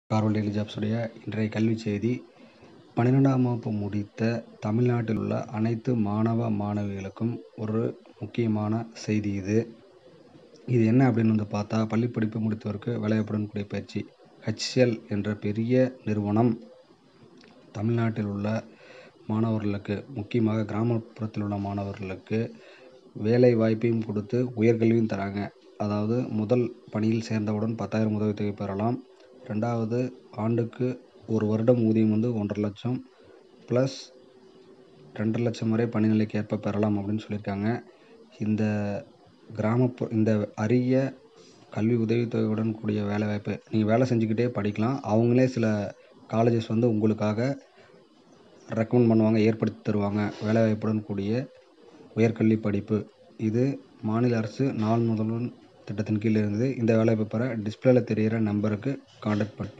கார்வல் daily ஜாப்ஸுடைய இன்றைய கல்வி செய்தி பன்னிரெண்டாம் வகுப்பு முடித்த தமிழ்நாட்டில் உள்ள அனைத்து மாணவ மாணவிகளுக்கும் ஒரு முக்கியமான செய்தி இது இது என்ன அப்படின்னு வந்து பார்த்தா பள்ளி படிப்பு முடித்தவருக்கு வேலைவாய்ப்புடன் கூடிய பயிற்சி ஹெச்சிஎல் என்ற பெரிய நிறுவனம் தமிழ்நாட்டில் உள்ள மாணவர்களுக்கு முக்கியமாக கிராமப்புறத்தில் உள்ள மாணவர்களுக்கு வேலை வாய்ப்பையும் கொடுத்து உயர்கல்வியும் தராங்க அதாவது முதல் பணியில் சேர்ந்தவுடன் பத்தாயிரம் உதவித்தொகை பெறலாம் ரெண்டாவது ஆண்டுக்கு ஒரு வருடம் ஊதியம் வந்து ஒன்றரை லட்சம் ப்ளஸ் ரெண்டரை லட்சம் வரை பணி நிலைக்கு ஏற்ப பெறலாம் அப்படின்னு சொல்லியிருக்காங்க இந்த கிராமப்புற இந்த அரிய கல்வி உதவித்தொகையுடன் கூடிய வேலைவாய்ப்பு நீங்கள் வேலை செஞ்சுக்கிட்டே படிக்கலாம் அவங்களே சில காலேஜஸ் வந்து உங்களுக்காக ரெக்கமெண்ட் பண்ணுவாங்க ஏற்படுத்தி தருவாங்க வேலைவாய்ப்புடன் கூடிய உயர்கல்வி படிப்பு இது மாநில அரசு நாள் முதல்வன் திட்டத்தின் கீழ் இருக்குது இந்த வேலைவாய்ப்பு பெற டிஸ்பிளேல தெரிகிற நம்பருக்கு காண்டாக்ட் பண்ணி